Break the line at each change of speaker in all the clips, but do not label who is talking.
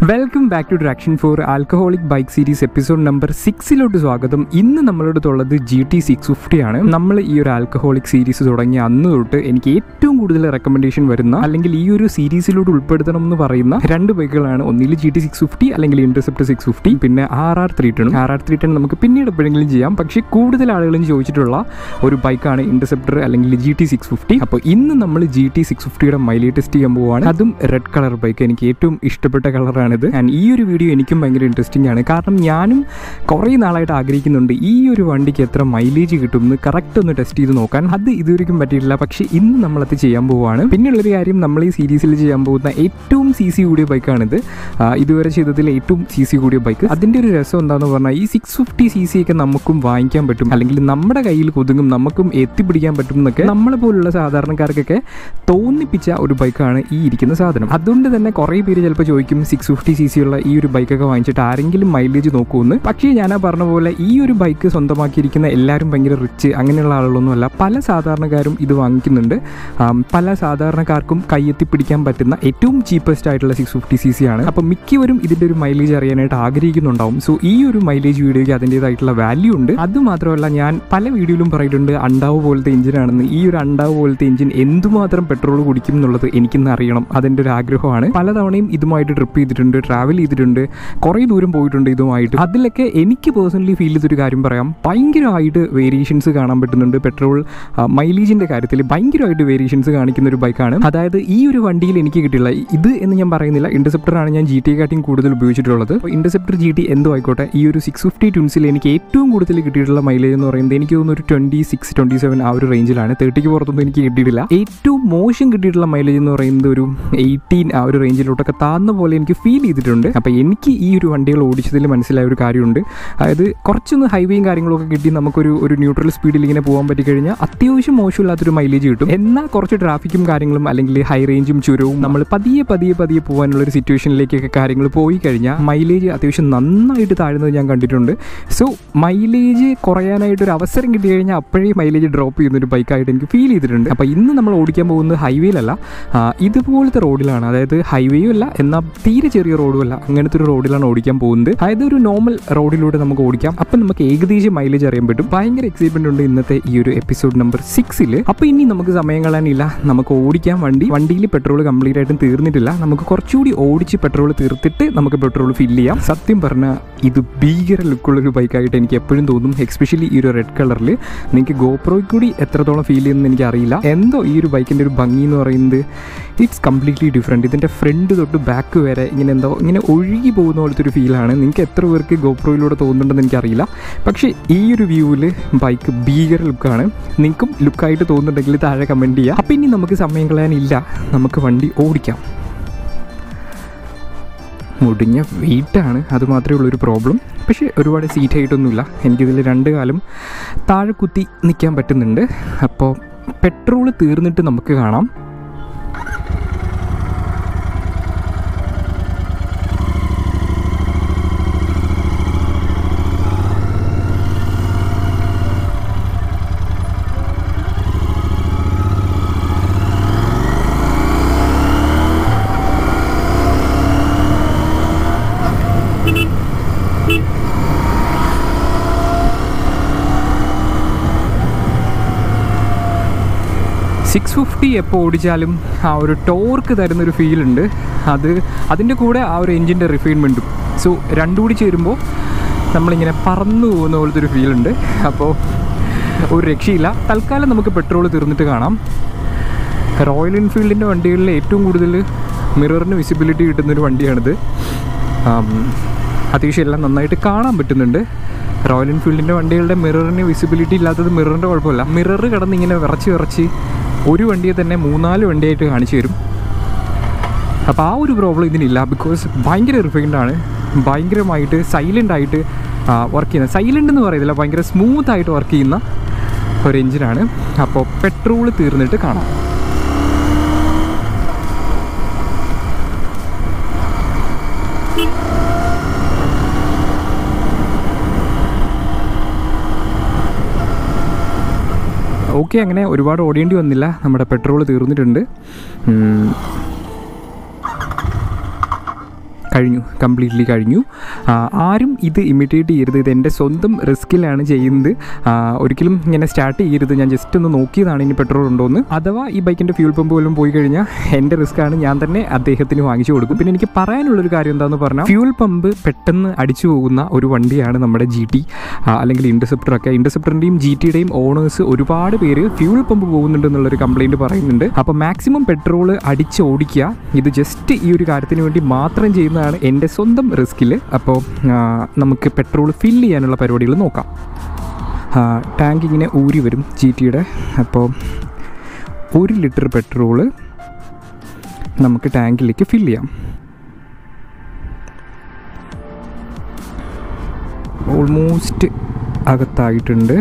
Welcome back to Traction Four alcoholic bike series episode number സിക്സിലോട്ട് സ്വാഗതം ഇന്ന് നമ്മളോടത്തുള്ളത് ജി ടി സിക്സ് ഫിഫ്റ്റി ആണ് നമ്മൾ ഈ ഒരു ആൽക്കഹോളിക് സീരീസ് തുടങ്ങിയ അന്ന് തൊട്ട് എനിക്ക് ഏറ്റവും കൂടുതൽ റെക്കമെൻഡേഷൻ വരുന്ന അല്ലെങ്കിൽ ഈ ഒരു സീരീസിലൂടെ ഉൾപ്പെടുത്തണം എന്ന് പറയുന്ന രണ്ട് ബൈക്കുകളാണ് ഒന്നിൽ ജി ടി സിക്സ് ഫിഫ്റ്റി അല്ലെങ്കിൽ ഇന്റർസെപ്റ്റർ സിക്സ് ഫിഫ്റ്റി പിന്നെ R R three ten R R three ten നമുക്ക് പിന്നീട് എപ്പോഴെങ്കിലും ചെയ്യാം പക്ഷേ കൂടുതൽ ആളുകളും ചോദിച്ചിട്ടുള്ള ഒരു ബൈക്കാണ് ഇന്റർസെപ്റ്റർ അല്ലെങ്കിൽ ജി ടി സിക്സ് ഫിഫ്റ്റി അപ്പോൾ ഇന്ന് നമ്മൾ ജി ടി സിക്സ് ഫിഫ്റ്റിയുടെ മൈലേജ് ടെസ്റ്റ് ചെയ്യാൻ പോവുകയാണ് അതും റെഡ് കളർ ബൈക്ക് എനിക്ക് ഏറ്റവും ഇഷ്ടപ്പെട്ട കളറാണിത് ആൻഡ് ഈ ഒരു വീഡിയോ എനിക്കും ഭയങ്കര ഇൻട്രസ്റ്റിംഗ് ആണ് കാരണം ഞാനും കുറേ നാളായിട്ട് ആഗ്രഹിക്കുന്നുണ്ട് ഈ ഒരു വണ്ടിക്ക് എത്ര മൈലേജ് കിട്ടും എന്ന് കറക്റ്റ് ഒന്ന് ടെസ്റ്റ് ചെയ്ത് നോക്കാൻ അത് ഇതുവരെയും പറ്റിയിട്ടില്ല പക്ഷേ ഇന്ന് നമ്മളത് ചെയ്യാൻ പോവുകയാണ് പിന്നെയുള്ളൊരു കാര്യം നമ്മൾ ഈ സീരീസിൽ ചെയ്യാൻ പോകുന്ന ഏറ്റവും സി സി കൂടിയ ബൈക്കാണിത് ആ, ഇതുവരെ ചെയ്തതിൽ ഏറ്റവും സി സി കൂടിയ ബൈക്ക് അതിൻ്റെ ഒരു രസം എന്താണെന്ന് പറഞ്ഞാൽ ഈ സിക്സ് ഫിഫ്റ്റി സി സി ഒക്കെ നമുക്കും വാങ്ങിക്കാൻ പറ്റും അല്ലെങ്കിൽ നമ്മുടെ കയ്യിൽ കൊതുങ്ങും നമുക്കും എത്തിപ്പിടിക്കാൻ പറ്റും എന്നൊക്കെ നമ്മളെ പോലുള്ള സാധാരണക്കാർക്കൊക്കെ തോന്നിപ്പിച്ച ഒരു ബൈക്കാണ് ഈ ഇരിക്കുന്ന സാധനം അതുകൊണ്ട് തന്നെ കുറേ പേര് ചിലപ്പോൾ ചോദിക്കും സിക്സ് ഫിഫ്റ്റി സി സി ഉള്ള ഈ ഒരു ബൈക്കൊക്കെ വാങ്ങിച്ചിട്ട് ആരെങ്കിലും മൈലേജ് നോക്കുമെന്ന് പക്ഷേ ഞാൻ ആ പറഞ്ഞ പോലെ ഈ ഒരു ബൈക്ക് സ്വന്തമാക്കിയിരിക്കുന്ന എല്ലാവരും ഭയങ്കര റിച്ച് അങ്ങനെയുള്ള ആളുകളൊന്നുമല്ല പല സാധാരണക്കാരും ഇത് വാങ്ങിക്കുന്നുണ്ട് ആം, പല സാധാരണക്കാർക്കും കയ്യെത്തി പിടിക്കാൻ പറ്റുന്ന ഏറ്റവും ചീപ്പസ്റ്റ് ആയിട്ടുള്ള സിക്സ് ഫിഫ്റ്റി സി സി ആണ് അപ്പോൾ മിക്കവരും ഇതിൻ്റെ ഒരു മൈലേജ് അറിയാനായിട്ട് ആഗ്രഹിക്കുന്നുണ്ടാവും സോ ഈ ഒരു മൈലേജ് വീഡിയോയ്ക്ക് അതിൻ്റേതായിട്ടുള്ള വാല്യൂ ഉണ്ട് അത് മാത്രമല്ല ഞാൻ പല വീഡിയോയിലും പറഞ്ഞിട്ടുണ്ട് അണ്ടാവ് പോലത്തെ എഞ്ചിനാണെന്ന് ഈ ഒരു അണ്ടാവ് പോലത്തെ എഞ്ചിൻ എന്തുമാത്രം പെട്രോൾ കുടിക്കും എന്നുള്ളത് എനിക്കിന്ന് അറിയണം അതിൻ്റെ ഒരു ആഗ്രഹമാണ് പലതവണയും ഇതുമായിട്ട് ട്രിപ്പ് ചെയ്തിട്ടുണ്ട് ട്രാവൽ ചെയ്തിട്ടുണ്ട് കുറേ ദൂരം പോയിട്ടുണ്ട് ഇതുമായിട്ട് അതിലൊക്കെ എനിക്ക് പേഴ്സണലി ഫീൽ ചെയ്തൊരു കാര്യം പറയാം ഭയങ്കരമായിട്ട് വേരിയേഷൻസ് കാണാൻ പറ്റുന്നുണ്ട് പെട്രോൾ മൈലേജിൻ്റെ കാര്യത്തിൽ ഭയങ്കരമായിട്ട് വേരിയേഷൻസ് കാണിക്കുന്ന ഒരു ബൈക്കാണ് അതായത് ഈ ഒരു വണ്ടിയിൽ എനിക്ക് കിട്ടില്ല ഇത് എന്ന് ഞാൻ പറയുന്നില്ല ഇൻ്റർസെപ്റ്റർ ആണ് ഞാൻ ജി ടി കാട്ടിയും കൂടുതൽ ഉപയോഗിച്ചിട്ടുള്ളത് ഇൻ്റർസെപ്റ്റർ ജി ടി എന്തോ ആയിക്കോട്ടെ ഈ ഒരു സിക്സ് ഫിഫ്റ്റി ട്യൂൺസിൽ എനിക്ക് ഏറ്റവും കൂടുതൽ കിട്ടിയിട്ടുള്ള മൈലേജ് എന്ന് പറയുന്നത് എനിക്ക് തോന്നുന്നു ഒരു ട്വൻറ്റി സിക്സ് ട്വൻറ്റി സെവൻ ആ ഒരു റേഞ്ചിലാണ് തേർട്ടിക്ക് പുറത്തൊന്നും എനിക്ക് കിട്ടിയിട്ടില്ല ഏറ്റവും മോശം കിട്ടിയിട്ടുള്ള മൈലേജ് എന്ന് പറയുന്നത് ഒരു എയ്റ്റീൻ ആ ഒരു റേഞ്ചിലോട്ടൊക്കെ താന്ന പോലെ എനിക്ക് ഫീൽ ചെയ്തിട്ടുണ്ട് അപ്പോൾ എനിക്ക് ഈ ഒരു വണ്ടികൾ ഓടിച്ചതിൽ മനസ്സിലായ ഒരു കാര്യമുണ്ട് അതായത് കുറച്ചൊന്ന് ഹൈവേയും കാര്യങ്ങളൊക്കെ കിട്ടി നമുക്കൊരു ഒരു ന്യൂട്രൽ സ്പീഡിൽ ഇങ്ങനെ പോകാൻ പറ്റിക്കഴിഞ്ഞാൽ അത്യാവശ്യം മോശമില്ലാത്തൊരു മൈലേജ് കിട്ടും എന്നാൽ കുറച്ച് ട്രാഫിക്കും കാര്യങ്ങളും അല്ലെങ്കിൽ ഹൈ റേഞ്ചും ചുരവും നമ്മൾ പതിയെ പതിയെ പതിയെ പോകാനുള്ള ഒരു സിറ്റുവേഷനിലേക്കൊക്കെ കാര്യങ്ങൾ പോയി കഴിഞ്ഞാൽ മൈലേജ് അത്യാവശ്യം നന്നായിട്ട് താഴുന്നത് ഞാൻ കണ്ടിട്ടുണ്ട് സോ മൈലേജ് കുറയാനായിട്ട് ഒരു അവസരം കിട്ടി കഴിഞ്ഞാൽ അപ്പോഴേ മൈലേജ് ഡ്രോപ്പ് ചെയ്യുന്ന ഒരു ബൈക്കായിട്ട് എനിക്ക് ഫീൽ ചെയ്തിട്ടുണ്ട് അപ്പോൾ ഇന്ന് നമ്മൾ ഓടിക്കാൻ പോകുന്നത് ഹൈവേയിലല്ല ആ, ഇതുപോലത്തെ റോഡിലാണ് അതായത് ഹൈവേയും അല്ല എന്നാൽ തീരെ ചെറിയ റോഡും അല്ല അങ്ങനത്തെ ഒരു റോഡിലാണ് ഓടിക്കാൻ പോകുന്നത് അതായത് ഒരു നോർമൽ റോഡിലൂടെ നമുക്ക് ഓടിക്കാം അപ്പം നമുക്ക് ഏകദേശം മൈലേജ് അറിയാൻ പറ്റും ഭയങ്കര എക്സൈറ്റ്മെന്റ് ഉണ്ട് ഇന്നത്തെ ഈ ഒരു എപ്പിസോഡ് നമ്പർ സിക്സിൽ അപ്പോൾ ഇനി നമുക്ക് സമയം കളയാനില്ല നമുക്ക് ഓടിക്കാൻ വണ്ടി വണ്ടിയിൽ പെട്രോൾ കംപ്ലീറ്റ് ആയിട്ടും തീർന്നിട്ടില്ല നമുക്ക് കുറച്ചുകൂടി ഓടിച്ച് പെട്രോൾ തീർത്തിട്ട് നമുക്ക് പെട്രോൾ ഫില്ല് ചെയ്യാം സത്യം പറഞ്ഞാൽ ഇത് ഭീകര ലുക്കുള്ളൊരു ബൈക്കായിട്ട് എനിക്ക് എപ്പോഴും തോന്നും എക്സ്പെഷ്യലി ഈ ഒരു റെഡ് കളറിൽ നിങ്ങൾക്ക് ഗോപ്രോയ്ക്ക് കൂടി എത്രത്തോളം ഫീൽ ചെയ്യുമെന്ന് എനിക്ക് അറിയില്ല എന്തോ ഈ ഒരു ബൈക്കിൻ്റെ ഒരു ഭംഗി എന്ന് പറയുന്നത് ഇറ്റ്സ് കംപ്ലീറ്റ്ലി ഡിഫറെൻറ്റ് ഇതിൻ്റെ ഫ്രണ്ട് തൊട്ട് ബാക്ക് വരെ ഇങ്ങനെ എന്തോ ഇങ്ങനെ ഒഴുകി പോകുന്ന പോലത്തെ ഒരു ഫീലാണ് നിങ്ങൾക്ക് എത്ര പേർക്ക് ഗോപ്രോയിലൂടെ തോന്നുന്നുണ്ടെന്ന് എനിക്കറിയില്ല പക്ഷേ ഈ ഒരു വ്യൂവിൽ ബൈക്ക് ഭീകര ലുക്കാണ് നിങ്ങൾക്കും ലുക്കായിട്ട് തോന്നുന്നുണ്ടെങ്കിൽ താഴെ കമൻറ്റ് ചെയ്യുക അപ്പോൾ ഇനി നമുക്ക് സമയം കളയാനില്ല നമുക്ക് വണ്ടി ഓടിക്കാം മുടിഞ്ഞ വെയിറ്റാണ് അത് മാത്രമേ ഉള്ളൊരു പ്രോബ്ലം പക്ഷേ ഒരുപാട് സീറ്റ് ഹൈറ്റൊന്നുമില്ല എനിക്കിതിൽ രണ്ട് കാലം താഴെ കുത്തി നിൽക്കാൻ പറ്റുന്നുണ്ട് അപ്പോൾ പെട്രോൾ തീർന്നിട്ട് നമുക്ക് കാണാം സിക്സ് ഫിഫ്റ്റി എപ്പോൾ ഓടിച്ചാലും ആ ഒരു ടോർക്ക് തരുന്നൊരു ഫീലുണ്ട് അത് അതിൻ്റെ കൂടെ ആ ഒരു എൻജിൻ്റെ റിഫൈൻമെൻറ്റും സോ രണ്ടും കൂടി ചേരുമ്പോൾ നമ്മളിങ്ങനെ പറന്നു പോകുന്ന പോലത്തെ ഒരു ഫീലുണ്ട് അപ്പോൾ ഒരു രക്ഷയില്ല തൽക്കാലം നമുക്ക് പെട്രോൾ തീർന്നിട്ട് കാണാം റോയൽ എൻഫീൽഡിൻ്റെ വണ്ടികളിൽ ഏറ്റവും കൂടുതൽ മിററിന് വിസിബിലിറ്റി കിട്ടുന്നൊരു വണ്ടിയാണിത് ആം, അത്യാവശ്യം എല്ലാം നന്നായിട്ട് കാണാൻ പറ്റുന്നുണ്ട് റോയൽ എൻഫീൽഡിൻ്റെ വണ്ടികളുടെ മിററിന് വിസിബിലിറ്റി ഇല്ലാത്തത് മിററിൻ്റെ കുഴപ്പമില്ല മിറർ കിടന്ന് ഇങ്ങനെ വിറച്ച് വിറച്ച് ഒരു വണ്ടിയെ തന്നെ മൂന്നാല് വണ്ടിയായിട്ട് കാണിച്ചു തരും അപ്പോൾ ആ ഒരു പ്രോബ്ലം ഇതിനില്ല ബിക്കോസ് ഭയങ്കര റിഫൈൻഡ് ആണ് ഭയങ്കരമായിട്ട് സൈലൻ്റ് ആയിട്ട് വർക്ക് ചെയ്യുന്ന സൈലൻ്റ് എന്ന് പറയുന്നില്ല ഭയങ്കര സ്മൂത്ത് ആയിട്ട് വർക്ക് ചെയ്യുന്ന ഒരു എഞ്ചിനാണ് അപ്പോൾ പെട്രോൾ തീർന്നിട്ട് കാണാം ഓക്കെ അങ്ങനെ ഒരുപാട് ഓടേണ്ടി വന്നില്ല നമ്മുടെ പെട്രോൾ തീർന്നിട്ടുണ്ട് ഉം. കഴിഞ്ഞു കംപ്ലീറ്റ്ലി കഴിഞ്ഞു ആ, ആരും ഇത് ഇമിറ്റേറ്റ് ചെയ്യരുത് ഇത് എൻ്റെ സ്വന്തം റിസ്കിലാണ് ചെയ്യുന്നത് ആ, ഒരിക്കലും ഇങ്ങനെ സ്റ്റാർട്ട് ചെയ്യരുത് ഞാൻ ജസ്റ്റ് ഒന്ന് നോക്കിയതാണ് ഇനി പെട്രോൾ ഉണ്ടോയെന്ന് അഥവാ ഈ ബൈക്കിൻ്റെ ഫ്യൂൽ പമ്പ് പോലും പോയി കഴിഞ്ഞാൽ എൻ്റെ റിസ്ക്കാണ് ഞാൻ തന്നെ അദ്ദേഹത്തിന് വാങ്ങിച്ചു കൊടുക്കും പിന്നെ എനിക്ക് പറയാനുള്ളൊരു കാര്യം എന്താണെന്ന് പറഞ്ഞാൽ ഫ്യൂൽ പമ്പ് പെട്ടെന്ന് അടിച്ചു പോകുന്ന ഒരു വണ്ടിയാണ് നമ്മുടെ ജി ടി അല്ലെങ്കിൽ ഇൻ്റർസെപ്റ്ററൊക്കെ ഇൻ്റർസെപ്റ്ററിൻ്റെയും ജി ടിയുടെയും ഓണേഴ്സ് ഒരുപാട് പേര് ഫ്യൂൽ പമ്പ് പോകുന്നുണ്ട് എന്നുള്ളൊരു കംപ്ലയിൻറ്റ് പറയുന്നുണ്ട് അപ്പോൾ മാക്സിമം പെട്രോൾ അടിച്ച് ഓടിക്കുക ഇത് ജസ്റ്റ് ഈ ഒരു കാര്യത്തിന് വേണ്ടി മാത്രം ചെയ്യുന്നതാണ് എൻ്റെ സ്വന്തം റിസ്കിൽ അപ്പോൾ നമുക്ക് പെട്രോൾ ഫില്ല് ചെയ്യാനുള്ള പരിപാടികൾ നോക്കാം ടാങ്ക് ഇങ്ങനെ ഊരി വരും ജി ടിയുടെ അപ്പോൾ ഒരു ലിറ്റർ പെട്രോള് നമുക്ക് ടാങ്കിലേക്ക് ഫില്ല് ചെയ്യാം ഓൾമോസ്റ്റ് അകത്തായിട്ടുണ്ട്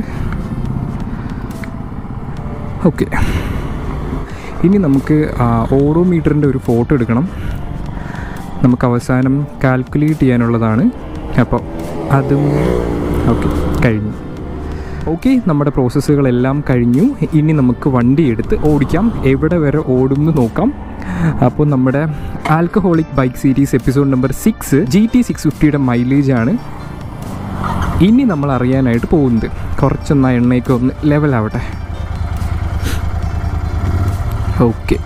ഓക്കെ ഇനി നമുക്ക് ഓരോ മീറ്ററിൻ്റെ ഒരു ഫോട്ടോ എടുക്കണം നമുക്ക് അവസാനം കാൽക്കുലേറ്റ് ചെയ്യാനുള്ളതാണ് അപ്പോൾ അതും ഓക്കെ കഴിഞ്ഞു ഓക്കെ നമ്മുടെ പ്രോസസ്സുകളെല്ലാം കഴിഞ്ഞു ഇനി നമുക്ക് വണ്ടി എടുത്ത് ഓടിക്കാം എവിടെ വരെ ഓടും എന്ന് നോക്കാം അപ്പോൾ നമ്മുടെ alcoholic bike series episode number six G T six ഫിഫ്റ്റിയുടെ മൈലേജ് ആണ് ഇനി നമ്മൾ അറിയാനായിട്ട് പോകുന്നത് കുറച്ചൊന്ന് ആ എണ്ണയൊക്കെ ഒന്ന് ലെവലാവട്ടെ ഓക്കെ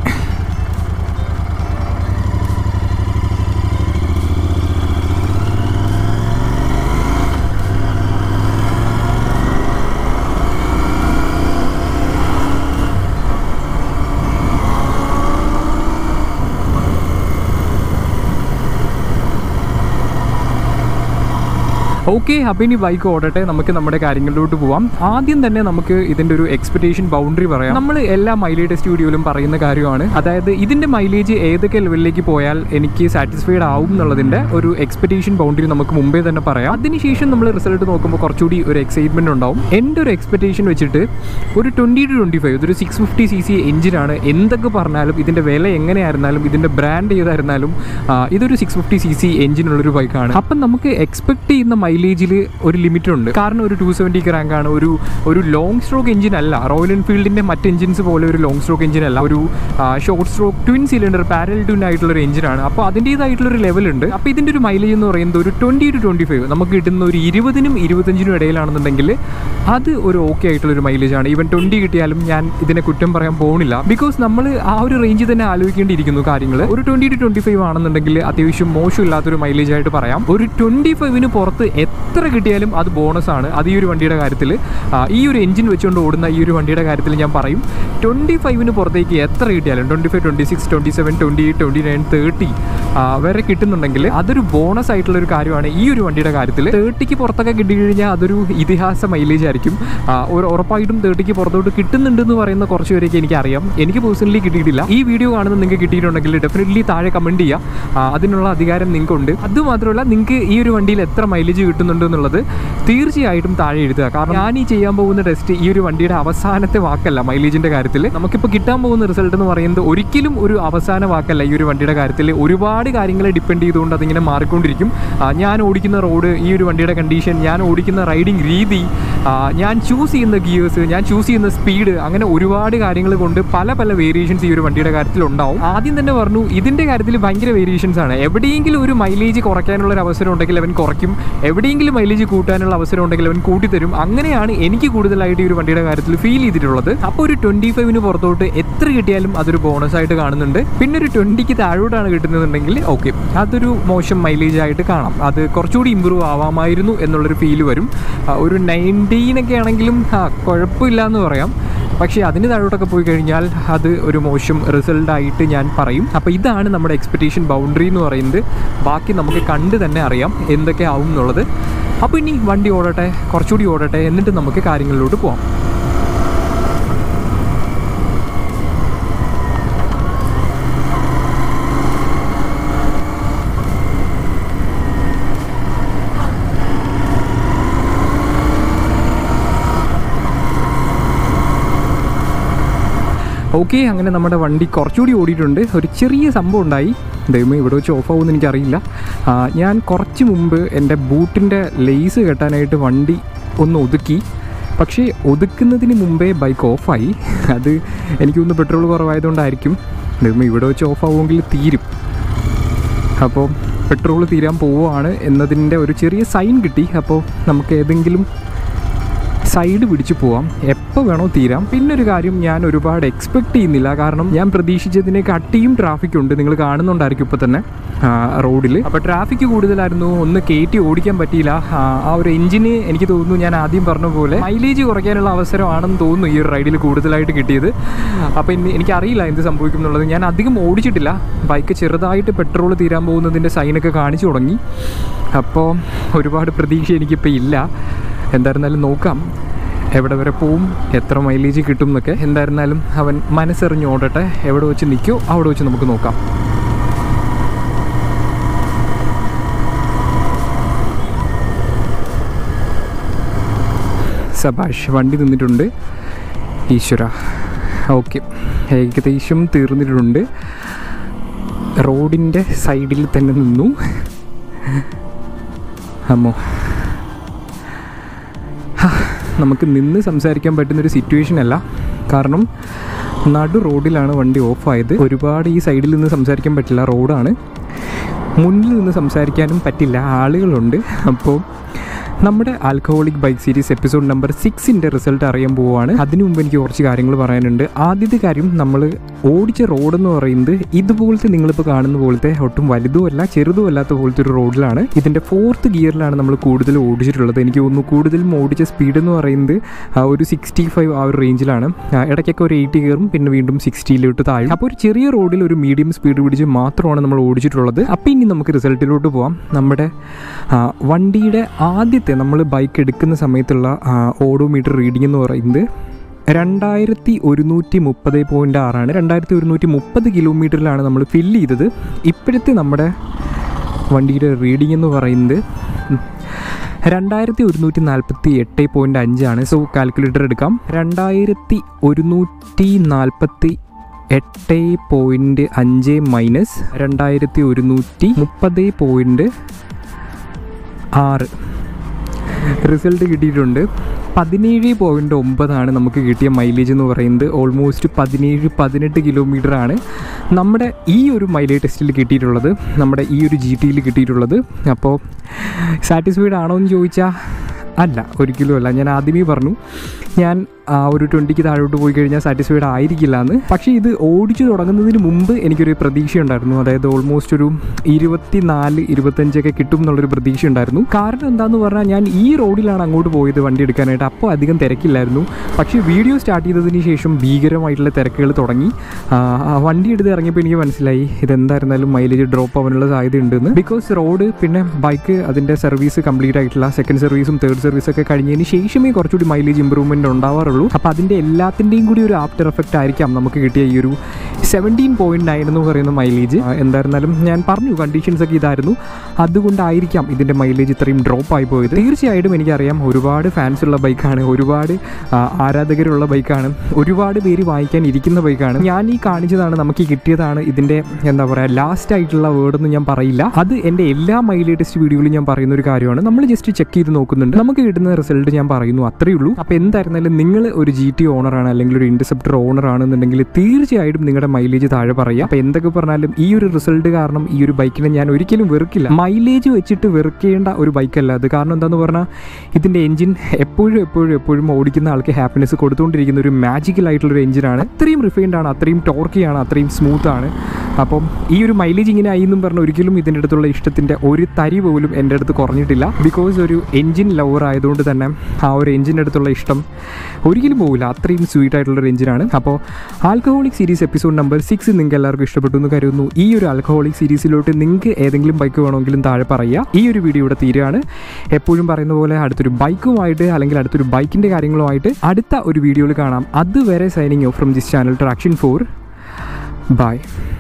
ഓക്കെ അപ്പോൾ ഇനി ബൈക്ക് ഓടട്ടെ നമുക്ക് നമ്മുടെ കാര്യങ്ങളിലോട്ട് പോവാം ആദ്യം തന്നെ നമുക്ക് ഇതിൻ്റെ ഒരു എക്സ്പെക്ടേഷൻ ബൗണ്ടറി പറയാം നമ്മൾ എല്ലാ മൈലേജ് ടെസ്റ്റ് വീഡിയോയിലും പറയുന്ന കാര്യമാണ് അതായത് ഇതിൻ്റെ മൈലേജ് ഏതൊക്കെ ലെവലിലേക്ക് പോയാൽ എനിക്ക് സാറ്റിസ്ഫൈഡ് ആവും എന്നുള്ളതിൻ്റെ ഒരു എക്സ്പെക്ടേഷൻ ബൗണ്ടറി നമുക്ക് മുമ്പേ തന്നെ പറയാം അതിനുശേഷം നമ്മൾ റിസൾട്ട് നോക്കുമ്പോൾ കുറച്ചുകൂടി ഒരു എക്സൈറ്റ്മെൻറ്റ് ഉണ്ടാവും എൻ്റെ ഒരു എക്സ്പെക്ടേഷൻ വെച്ചിട്ട് ഒരു ട്വൻറ്റി ടു ട്വൻറ്റി ഫൈവ് ഇതൊരു സിക്സ് ഫിഫ്റ്റി സി സി എഞ്ചിനാണ് എന്തൊക്കെ പറഞ്ഞാലും ഇതിൻ്റെ വില എങ്ങനെയായിരുന്നാലും ഇതിൻ്റെ ബ്രാൻഡ് ഏതായിരുന്നാലും ആ, ഇതൊരു സിക്സ് ഫിഫ്റ്റി സി സി എഞ്ചിനുള്ളൊരു ബൈക്കാണ് അപ്പം നമുക്ക് എക്സ്പെക്ട് ചെയ്യുന്ന മൈലേജിൽ ഒരു ലിമിറ്റ് ഉണ്ട് കാരണം ഒരു ടു സെവൻറ്റി റാങ്കാണ് ഒരു ഒരു ലോങ് സ്ട്രോക്ക് എഞ്ചിൻ അല്ല റോയൽ എൻഫീൽഡിൻ്റെ മറ്റ് എഞ്ചിൻസ് പോലെ ഒരു ലോങ് സ്ട്രോക്ക് എഞ്ചിൻ അല്ല ഒരു short stroke twin cylinder parallel twin ആയിട്ടുള്ള ഒരു എഞ്ചിനാണ് അപ്പോൾ അതിൻ്റേതായിട്ടുള്ളൊരു ലെവലുണ്ട് അപ്പോൾ ഇതിൻ്റെ ഒരു മൈലേജ് എന്ന് പറയുന്നത് ഒരു ട്വൻറ്റി ടു ട്വൻറ്റി ഫൈവ് നമുക്ക് കിട്ടുന്ന ഒരു ഇരുപതിനും ഇരുപത്തഞ്ചിനും ഇടയിലാണെന്നുണ്ടെങ്കിൽ അത് ഒരു ഓക്കെ ആയിട്ടുള്ളൊരു മൈലേജ് ആണ് ഈവൻ ട്വൻറ്റി കിട്ടിയാലും ഞാൻ ഇതിനെ കുറ്റം പറയാൻ പോകുന്നില്ല ബിക്കോസ് നമ്മൾ ആ ഒരു റേഞ്ചിൽ തന്നെ ആലോചിക്കേണ്ടിയിരിക്കുന്നു കാര്യങ്ങൾ ഒരു ട്വൻറ്റി ടു ട്വൻറ്റി ഫൈവ് ആണെന്നുണ്ടെങ്കിൽ അത്യാവശ്യം മോശമില്ലാത്തൊരു മൈലേജ് ആയിട്ട് പറയാം ഒരു ട്വൻറ്റി ഫൈവിന് പുറത്ത് എത്ര കിട്ടിയാലും അത് ബോണസ് ആണ് അത് ഈ ഒരു വണ്ടിയുടെ കാര്യത്തിൽ ഈ ഒരു എഞ്ചിൻ വെച്ചുകൊണ്ട് ഓടുന്ന ഈ ഒരു വണ്ടിയുടെ കാര്യത്തിൽ ഞാൻ പറയും ട്വൻറ്റി ഫൈവിന് പുറത്തേക്ക് എത്ര കിട്ടിയാലും twenty five twenty six twenty seven twenty eight twenty nine thirty വരെ കിട്ടുന്നുണ്ടെങ്കിൽ അതൊരു ബോണസ് ആയിട്ടുള്ള ഒരു കാര്യമാണ് ഈ ഒരു വണ്ടിയുടെ കാര്യത്തിൽ തേർട്ടിക്ക് പുറത്തൊക്കെ കിട്ടി കഴിഞ്ഞാൽ അതൊരു ഇതിഹാസ മൈലേജ് ആയിരിക്കും ആ, ഒരു ഉറപ്പായിട്ടും തേർട്ടിക്ക് പുറത്തോട്ട് കിട്ടുന്നുണ്ട് എന്ന് പറയുന്ന കുറച്ച് പേരൊക്കെ എനിക്കറിയാം എനിക്ക് പേഴ്സണലി കിട്ടിയിട്ടില്ല ഈ വീഡിയോ കാണുന്ന നിങ്ങൾക്ക് കിട്ടിയിട്ടുണ്ടെങ്കിൽ ഡെഫിനറ്റ്ലി താഴെ കമൻറ്റ് ചെയ്യുക ആ, അതിനുള്ള അധികാരം നിങ്ങൾക്കുണ്ട് അതുമാത്രമല്ല നിങ്ങൾക്ക് ഈ ഒരു വണ്ടിയിൽ എത്ര മൈലേജ് കിട്ടുന്നുണ്ട് എന്നുള്ളത് തീർച്ചയായിട്ടും താഴെ എഴുതുക കാരണം ഞാൻ ഈ ചെയ്യാൻ പോകുന്ന ടെസ്റ്റ് ഈ ഒരു വണ്ടിയുടെ അവസാനത്തെ വാക്കല്ല മൈലേജിന്റെ കാര്യത്തിൽ നമുക്കിപ്പോൾ കിട്ടാൻ പോകുന്ന റിസൾട്ട് എന്ന് പറയുന്നത് ഒരിക്കലും ഒരു അവസാന വാക്കല്ല ഈ ഒരു വണ്ടിയുടെ കാര്യത്തിൽ ഒരുപാട് കാര്യങ്ങളെ ഡിപ്പെൻഡ് ചെയ്തുകൊണ്ട് അതിങ്ങനെ മാറിക്കൊണ്ടിരിക്കും ആ, ഞാൻ ഓടിക്കുന്ന റോഡ് ഈ ഒരു വണ്ടിയുടെ കണ്ടീഷൻ ഞാൻ ഓടിക്കുന്ന റൈഡിങ് രീതി ആ, ഞാൻ ചൂസ് ചെയ്യുന്ന ഗിയേഴ്സ് ഞാൻ ചൂസ് ചെയ്യുന്ന സ്പീഡ് അങ്ങനെ ഒരുപാട് കാര്യങ്ങൾ കൊണ്ട് പല പല വേരിയേഷൻസ് ഈ ഒരു വണ്ടിയുടെ കാര്യത്തിൽ ഉണ്ടാവും ആദ്യം തന്നെ പറഞ്ഞു ഇതിന്റെ കാര്യത്തിൽ ഭയങ്കര വേരിയേഷൻസ് ആണ് എവിടെയെങ്കിലും ഒരു മൈലേജ് കുറയ്ക്കാനുള്ള ഒരു അവസരം ഉണ്ടെങ്കിൽ അവൻ കുറയ്ക്കും എവിടെയെങ്കിലും മൈലേജ് കൂട്ടാനുള്ള അവസരം ഉണ്ടെങ്കിൽ അവൻ കൂട്ടിത്തരും അങ്ങനെയാണ് എനിക്ക് കൂടുതലായിട്ട് ഈ ഒരു വണ്ടിയുടെ കാര്യത്തിൽ ഫീൽ ചെയ്തിട്ടുള്ളത് അപ്പോൾ ഒരു ട്വന്റി ഫൈവിന് പുറത്തോട്ട് എത്ര കിട്ടിയാലും അതൊരു ബോണസ് ആയിട്ട് കാണുന്നുണ്ട് പിന്നെ ഒരു ട്വന്റിക്ക് താഴോട്ടാണ് കിട്ടുന്നതെന്നുണ്ടെങ്കിൽ ഓക്കെ അതൊരു മോശം മൈലേജ് ആയിട്ട് കാണാം അത് കുറച്ചുകൂടി ഇമ്പ്രൂവ് ആവാമായിരുന്നു എന്നുള്ളൊരു ഫീൽ വരും ആ, ഒരു നയൻറ്റീനൊക്കെ ആണെങ്കിലും ആ കുഴപ്പമില്ല എന്ന് പറയാം പക്ഷേ അതിന് താഴോട്ടൊക്കെ പോയി കഴിഞ്ഞാൽ അത് ഒരു മോശം റിസൾട്ടായിട്ട് ഞാൻ പറയും അപ്പോൾ ഇതാണ് നമ്മുടെ എക്സ്പെക്റ്റേഷൻ ബൗണ്ടറി എന്ന് പറയുന്നത് ബാക്കി നമുക്ക് കണ്ട് തന്നെ അറിയാം എന്തൊക്കെ ആവും എന്നുള്ളത് അപ്പോൾ ഇനി വണ്ടി ഓടട്ടെ കുറച്ചുകൂടി ഓടട്ടെ എന്നിട്ട് നമുക്ക് കാര്യങ്ങളിലോട്ട് പോവാം ഓക്കെ അങ്ങനെ നമ്മുടെ വണ്ടി കുറച്ചുകൂടി ഓടിയിട്ടുണ്ട് ഒരു ചെറിയ സംഭവം ഉണ്ടായി ദൈവമേ ഇവിടെ വെച്ച് ഓഫ് ആവുമെന്ന് എനിക്കറിയില്ല ആ, ഞാൻ കുറച്ച് മുമ്പ് എൻ്റെ ബൂട്ടിൻ്റെ ലേസ് കെട്ടാനായിട്ട് വണ്ടി ഒന്ന് ഒതുക്കി പക്ഷേ ഒതുക്കുന്നതിന് മുമ്പേ ബൈക്ക് ഓഫായി അത് എനിക്കൊന്ന് പെട്രോൾ കുറവായതുകൊണ്ടായിരിക്കും ദൈവമേ ഇവിടെ വെച്ച് ഓഫ് ആവുമെങ്കിൽ തീരും അപ്പോൾ പെട്രോൾ തീരാൻ പോവുകയാണ് എന്നതിൻ്റെ ഒരു ചെറിയ സൈൻ കിട്ടി അപ്പോൾ നമുക്ക് ഏതെങ്കിലും സൈഡ് പിടിച്ചു പോവാം എപ്പോൾ വേണോ തീരാം പിന്നെ ഒരു കാര്യം ഞാൻ ഒരുപാട് എക്സ്പെക്ട് ചെയ്യുന്നില്ല കാരണം ഞാൻ പ്രതീക്ഷിച്ചതിനേക്ക് അട്ടിയും ട്രാഫിക് ഉണ്ട് നിങ്ങൾ കാണുന്നുണ്ടായിരിക്കും ഇപ്പോൾ തന്നെ റോഡിൽ അപ്പോൾ ട്രാഫിക് കൂടുതലായിരുന്നു ഒന്ന് കയറ്റി ഓടിക്കാൻ പറ്റിയില്ല ആ, ആ ഒരു എഞ്ചിന് എനിക്ക് തോന്നുന്നു ഞാൻ ആദ്യം പറഞ്ഞ പോലെ മൈലേജ് കുറയ്ക്കാനുള്ള അവസരമാണെന്ന് തോന്നുന്നു ഈ ഒരു റൈഡിൽ കൂടുതലായിട്ട് കിട്ടിയത് അപ്പോൾ ഇനി എനിക്കറിയില്ല എന്ത് സംഭവിക്കും എന്നുള്ളത് ഞാൻ അധികം ഓടിച്ചിട്ടില്ല ബൈക്ക് ചെറുതായിട്ട് പെട്രോൾ തീരാൻ പോകുന്നതിൻ്റെ സൈനൊക്കെ കാണിച്ചു തുടങ്ങി അപ്പോൾ ഒരുപാട് പ്രതീക്ഷ എനിക്കിപ്പോൾ ഇല്ല എന്തായിരുന്നാലും നോക്കാം എവിടെ വരെ പോവും എത്ര മൈലേജ് കിട്ടും എന്നൊക്കെ എന്തായിരുന്നാലും അവൻ മനസ്സെറിഞ്ഞ് ഓടട്ടെ എവിടെ വെച്ച് നിൽക്കോ അവിടെ വെച്ച് നമുക്ക് നോക്കാം സബാഷ് വണ്ടി നിന്നിട്ടുണ്ട് ഈശ്വര ഓക്കെ ഏകദേശം തീർന്നിട്ടുണ്ട് റോഡിൻ്റെ സൈഡിൽ തന്നെ നിന്നു അമ്മോ ഹാ, നമുക്ക് നിന്ന് സംസാരിക്കാൻ പറ്റുന്നൊരു സിറ്റുവേഷൻ അല്ല കാരണം നടു റോഡിലാണ് വണ്ടി ഓഫായത് ഒരുപാട് ഈ സൈഡിൽ നിന്ന് സംസാരിക്കാൻ പറ്റില്ല റോഡാണ് മുന്നിൽ നിന്ന് സംസാരിക്കാനും പറ്റില്ല ആളുകളുണ്ട് അപ്പോൾ നമ്മുടെ alcoholic bike series episode number സിക്സിൻ്റെ റിസൾട്ട് അറിയാൻ പോവുകയാണ് അതിനു മുമ്പ് എനിക്ക് കുറച്ച് കാര്യങ്ങൾ പറയാനുണ്ട് ആദ്യത്തെ കാര്യം നമ്മൾ ഓടിച്ച റോഡെന്ന് പറയുന്നത് ഇതുപോലത്തെ നിങ്ങളിപ്പോൾ കാണുന്ന പോലത്തെ ഒട്ടും വലുതുമല്ല ചെറുതുമല്ലാത്ത പോലത്തെ ഒരു റോഡിലാണ് ഇതിൻ്റെ ഫോർത്ത് ഗിയറിലാണ് നമ്മൾ കൂടുതൽ ഓടിച്ചിട്ടുള്ളത് എനിക്ക് തോന്നുന്നു കൂടുതലും ഓടിച്ച സ്പീഡ് എന്ന് പറയുന്നത് ആ, ഒരു സിക്സ്റ്റി ഫൈവ് ആ ഒരു റേഞ്ചിലാണ് ആ, ഇടയ്ക്കൊക്കെ ഒരു എയ്റ്റി കയറും പിന്നെ വീണ്ടും സിക്സ്റ്റിയിലോട്ട് താഴും അപ്പോൾ ഒരു ചെറിയ റോഡിൽ ഒരു മീഡിയം സ്പീഡ് പിടിച്ച് മാത്രമാണ് നമ്മൾ ഓടിച്ചിട്ടുള്ളത് അപ്പോൾ ഇനി നമുക്ക് റിസൾട്ടിലോട്ട് പോവാം നമ്മുടെ ആ, വണ്ടിയുടെ ആദ്യത്തെ നമ്മൾ ബൈക്ക് എടുക്കുന്ന സമയത്തുള്ള ഓഡോമീറ്റർ റീഡിംഗ് എന്ന് പറയുന്നത് രണ്ടായിരത്തി ഒരുന്നൂറ്റി മുപ്പത് പോയിൻ്റ് ആറാണ് രണ്ടായിരത്തി ഒരുന്നൂറ്റി മുപ്പത് കിലോമീറ്ററിലാണ് നമ്മൾ ഫില്ല് ചെയ്തത് ഇപ്പോഴത്തെ നമ്മുടെ വണ്ടിയുടെ റീഡിംഗ് എന്ന് പറയുന്നത് രണ്ടായിരത്തി ഒരുന്നൂറ്റി നാൽപ്പത്തി എട്ട് പോയിൻറ്റ് അഞ്ചാണ് സോ കാൽക്കുലേറ്റർ എടുക്കാം രണ്ടായിരത്തി ഒരുന്നൂറ്റി നാൽപ്പത്തി എട്ട് പോയിൻറ്റ് അഞ്ച് മൈനസ് രണ്ടായിരത്തി ഒരുന്നൂറ്റി മുപ്പത് പോയിൻറ്റ് ആറ് റിസൾട്ട് കിട്ടിയിട്ടുണ്ട് പതിനേഴ് പോയിൻറ്റ് ഒമ്പതാണ് നമുക്ക് കിട്ടിയ മൈലേജ് എന്ന് പറയുന്നത് ഓൾമോസ്റ്റ് പതിനേഴ് പതിനെട്ട് കിലോമീറ്റർ ആണ് നമ്മുടെ ഈ ഒരു മൈലേജ് ടെസ്റ്റിൽ കിട്ടിയിട്ടുള്ളത് നമ്മുടെ ഈ ഒരു ജി ടിയിൽ കിട്ടിയിട്ടുള്ളത് അപ്പോൾ സാറ്റിസ്ഫൈഡ് ആണോ എന്ന് ചോദിച്ചാൽ അല്ല ഒരിക്കലും അല്ല ഞാൻ ആദ്യമേ പറഞ്ഞു ഞാൻ ആ ഒരു ട്വൻറ്റിക്ക് താഴോട്ട് പോയി കഴിഞ്ഞാൽ സാറ്റിസ്ഫൈഡ് ആയിരിക്കില്ല എന്ന് പക്ഷേ ഇത് ഓടിച്ചു തുടങ്ങുന്നതിന് മുമ്പ് എനിക്കൊരു പ്രതീക്ഷ ഉണ്ടായിരുന്നു അതായത് ഓൾമോസ്റ്റ് ഒരു ഇരുപത്തി നാല് ഇരുപത്തഞ്ചൊക്കെ കിട്ടും എന്നുള്ളൊരു പ്രതീക്ഷ ഉണ്ടായിരുന്നു കാരണം എന്താന്ന് പറഞ്ഞാൽ ഞാൻ ഈ റോഡിലാണ് അങ്ങോട്ട് പോയത് വണ്ടി എടുക്കാനായിട്ട് അപ്പോൾ അധികം തിരക്കില്ലായിരുന്നു പക്ഷേ വീഡിയോ സ്റ്റാർട്ട് ചെയ്തതിന് ശേഷം ഭീകരമായിട്ടുള്ള തിരക്കുകൾ തുടങ്ങി ആ, ആ വണ്ടി എടുത്ത് ഇറങ്ങിയപ്പോൾ എനിക്ക് മനസ്സിലായി ഇതെന്തായിരുന്നാലും മൈലേജ് ഡ്രോപ്പ് ആവാനുള്ള സാധ്യത ഉണ്ടെന്ന് ബിക്കോസ് റോഡ് പിന്നെ ബൈക്ക് അതിൻ്റെ സർവീസ് കംപ്ലീറ്റ് ആയിട്ടില്ല സെക്കൻഡ് സർവീസും തേർഡ് സർവീസൊക്കെ കഴിഞ്ഞതിന് ശേഷമേ കുറച്ചുകൂടി മൈലേജ് ഇമ്പ്രൂവ്മെൻറ്റ് ഉണ്ടാവാറുള്ളൂ അപ്പോൾ അതിൻ്റെ എല്ലാത്തിൻ്റെയും കൂടി ഒരു ആഫ്റ്റർ എഫക്റ്റ് ആയിരിക്കാം നമുക്ക് കിട്ടിയ ഈ ഒരു സെവൻറ്റീൻ പോയിൻറ്റ് നയൻ എന്ന് പറയുന്ന മൈലേജ് എന്തായിരുന്നാലും ഞാൻ പറഞ്ഞു കണ്ടീഷൻസ് ഒക്കെ ഇതായിരുന്നു അതുകൊണ്ടായിരിക്കാം ഇതിൻ്റെ മൈലേജ് ഇത്രയും ഡ്രോപ്പ് ആയി പോയത് തീർച്ചയായിട്ടും എനിക്കറിയാം ഒരുപാട് ഫാൻസ് ഉള്ള ബൈക്കാണ് ഒരുപാട് ആ, ആരാധകരുള്ള ബൈക്കാണ് ഒരുപാട് പേര് വാങ്ങിക്കാൻ ഇരിക്കുന്ന ബൈക്കാണ് ഞാൻ ഈ കാണിച്ചതാണ് നമുക്ക് ഈ കിട്ടിയതാണ് ഇതിൻ്റെ എന്താ പറയുക ലാസ്റ്റ് ആയിട്ടുള്ള വേർഡൊന്നും ഞാൻ പറയില്ല അത് എൻ്റെ എല്ലാ മൈലേജ് ടെസ്റ്റ് വീഡിയോയിലും ഞാൻ പറയുന്ന ഒരു കാര്യമാണ് നമ്മൾ ജസ്റ്റ് ചെക്ക് ചെയ്ത് നോക്കുന്നുണ്ട് നമുക്ക് കിട്ടുന്ന റിസൾട്ട് ഞാൻ പറയുന്നു അത്രയേ ഉള്ളൂ അപ്പോൾ എന്തായിരുന്നാലും നിങ്ങൾ ഒരു ജി ടി ഓണറാണ് അല്ലെങ്കിൽ ഒരു ഇൻറ്റർസെപ്റ്റർ ഓണർ ആണെന്നുണ്ടെങ്കിൽ തീർച്ചയായിട്ടും നിങ്ങളുടെ മൈലേജ് താഴെ പറയുക അപ്പോൾ എന്തൊക്കെ പറഞ്ഞാലും ഈ ഒരു റിസൾട്ട് കാരണം ഈ ഒരു ബൈക്കിനെ ഞാൻ ഒരിക്കലും വെറുക്കില്ല മൈലേജ് വെച്ചിട്ട് വെറുക്കേണ്ട ഒരു ബൈക്കല്ല അത് കാരണം എന്താന്ന് പറഞ്ഞാൽ ഇതിൻ്റെ എഞ്ചിൻ എപ്പോഴും എപ്പോഴും എപ്പോഴും ഓടിക്കുന്ന ആൾക്ക് ഹാപ്പിനെസ് കൊടുത്തുകൊണ്ടിരിക്കുന്ന ഒരു മാജിക്കൽ ആയിട്ടുള്ള ഒരു എഞ്ചിനാണ് അത്രയും റിഫൈൻഡ് ആണ് അത്രയും ടോർക്കിയാണ് അത്രയും സ്മൂത്ത് ആണ് അപ്പം ഈ ഒരു മൈലേജ് ഇങ്ങനെ ആയി എന്നും പറഞ്ഞ് ഒരിക്കലും ഇതിൻ്റെ അടുത്തുള്ള ഇഷ്ടത്തിൻ്റെ ഒരു തരി പോലും എൻ്റെ അടുത്ത് കുറഞ്ഞിട്ടില്ല ബിക്കോസ് ഒരു എഞ്ചിൻ ലവർ ആയതുകൊണ്ട് തന്നെ ആ ഒരു എഞ്ചിൻ്റെ അടുത്തുള്ള ഇഷ്ടം ഒരിക്കലും പോകില്ല അത്രയും സ്വീറ്റ് ആയിട്ടുള്ള ഒരു എഞ്ചിനാണ് അപ്പോൾ alcoholic series episode number six നിങ്ങൾക്ക് എല്ലാവർക്കും ഇഷ്ടപ്പെട്ടു എന്ന് കരുതുന്നു ഈ ഒരു ആൽക്കഹോളിക് സീരീസിലോട്ട് നിങ്ങൾക്ക് ഏതെങ്കിലും ബൈക്ക് വേണമെങ്കിലും താഴെ പറയുക ഈ ഒരു വീഡിയോ ഇവിടെ തീരുകയാണ് എപ്പോഴും പറയുന്ന പോലെ അടുത്തൊരു ബൈക്കുമായിട്ട് അല്ലെങ്കിൽ അടുത്തൊരു ബൈക്കിൻ്റെ കാര്യങ്ങളുമായിട്ട് അടുത്ത ഒരു വീഡിയോയിൽ കാണാം അതുവരെ signing off from this channel Traction Four by